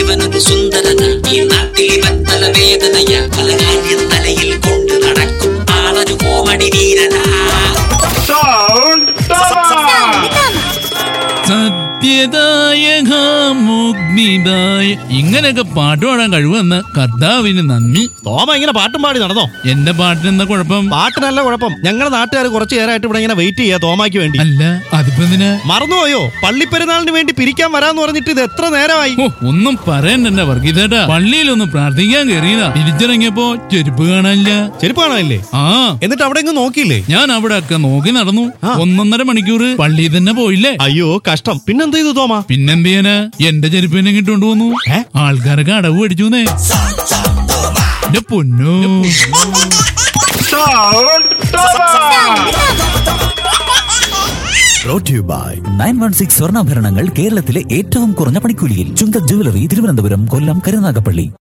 ഇവനൊരു സുന്ദരന ഈ നാട്ടിൽ ഇവൻ തലവേദനയ പല കാര്യം തലയിൽ കൊണ്ട് നടക്കും ആളൊരു കോമഡി വീരനാ സത്യദായക മുഗ്നിദായ ഇങ്ങനെയൊക്കെ പാട്ട് പാടാൻ കഴിവെന്ന് കർത്താവിന് നന്ദി തോമ ഇങ്ങനെ പാട്ടും പാടി നടന്നോ എന്റെ പാട്ടിനെന്താ കുഴപ്പം പാട്ടിനല്ല കുഴപ്പം ഞങ്ങളുടെ നാട്ടുകാർ കുറച്ചു നേരമായിട്ട് ഇവിടെ ഇങ്ങനെ വെയിറ്റ് ചെയ്യാ തോമാക്ക് വേണ്ടി അല്ല അതിപ്പോ എന്തിനാ മറന്നുപോയോ പള്ളിപ്പെരുന്നാളിന് വേണ്ടി പിരിക്കാൻ വരാന്ന് പറഞ്ഞിട്ട് ഇത് എത്ര നേരമായി ഓ ഒന്നും പറയണ്ട വർഗീതേട്ടാ പള്ളിയിലൊന്ന് പ്രാർത്ഥിക്കാൻ കയറിയതാ തിരിച്ചിറങ്ങിയപ്പോ ചെരുപ്പ് കാണാനില്ല ചെരുപ്പ് കാണാനില്ലേ ആ എന്നിട്ട് അവിടെ ഇങ്ങ് നോക്കിയില്ലേ ഞാൻ അവിടെ ഒക്കെ നോക്കി നടന്നു ഒന്നൊന്നര മണിക്കൂർ പള്ളിയിൽ തന്നെ പോയില്ലേ അയ്യോ കഷ്ടം പിന്നെന്ത് ചെയ്തു തോമ പിന്നെന്ത് ചെയ്യാനാ എന്റെ ചെരുപ്പിനെ കിട്ടുകൊണ്ട് വന്നു ആൾക്കാരൊക്കെ അടവ് മേടിച്ചുന്നേ എന്റെ പൊന്നോ brought you by nine one six സ്വർണ്ണാഭരണങ്ങൾ കേരളത്തിലെ ഏറ്റവും കുറഞ്ഞ പണിക്കൂലിയിൽ ചുങ്ക ജ്വല്ലറി തിരുവനന്തപുരം കൊല്ലം കരുനാഗപ്പള്ളി